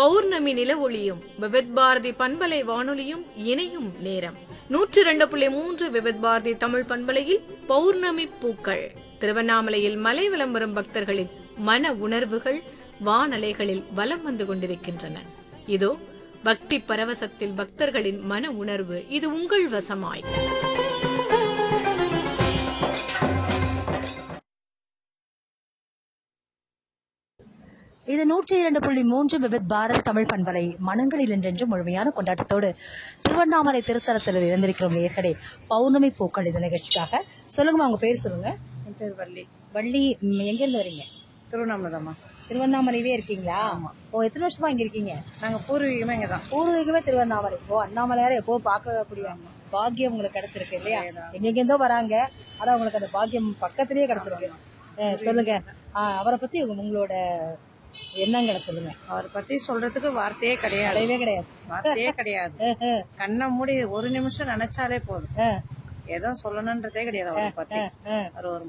பௌர்ணமி நில ஒளியும் விவித் பாரதி பண்பலை வானொலியும் இணையும் நேரம் நூற்றி இரண்டு புள்ளி மூன்று விவித் பாரதி தமிழ் பண்பலையில் பௌர்ணமி பூக்கள் திருவண்ணாமலையில் மலை வலம் வரும் பக்தர்களின் மன உணர்வுகள் வானலைகளில் வலம் வந்து கொண்டிருக்கின்றன இதோ பக்தி பரவசத்தில் பக்தர்களின் மன உணர்வு இது உங்கள் வசமாய் இது நூற்றி இரண்டு புள்ளி மூன்று விவித் பாரத் தமிழ் பண்பலை மனங்களில் என்றென்று முழுமையான கொண்டாட்டத்தோடு திருவண்ணாமலை திருத்தலத்தில் இருந்திருக்கிறோம் நேர்களே பௌர்ணமி பூக்கள் இந்த நிகழ்ச்சிக்காக சொல்லுங்கம்மா உங்க பேர் சொல்லுங்க என் பேர் வள்ளி வள்ளி ம், எங்க இருந்து வரீங்க திருவண்ணாமலைதாம்மா திருவண்ணாமலையிலே இருக்கீங்களா ஓ எத்தனை வருஷமா இங்க இருக்கீங்க நாங்க பூர்வீகமா இங்க தான் பூர்வீகமே திருவண்ணாமலை ஓ அண்ணாமலையார எப்போ பார்க்கக்கூடிய பாக்கியம் உங்களுக்கு கிடைச்சிருக்கு இல்லையா எங்கெங்கிருந்தோ வராங்க ஆனா உங்களுக்கு அந்த பாக்கியம் பக்கத்திலேயே கிடைச்சிருக்கு அஹ், சொல்லுங்க ஆஹ், அவரை பத்தி உங்க- உங்களோட எண்ணங்களை சொல்லுங்க அவரை பத்தி சொல்றதுக்கு வார்த்தையே கிடையாது கிடையவே கிடையாது வார்த்தையே கிடையாது அஹ், அஹ், கண்ணை மூடி ஒரு நிமிஷம் நினைச்சாலே போதும் அஹ், ஏதோ சொல்லணுன்றதே கிடையாது அவரை பத்தி அஹ். அவர் ஒரு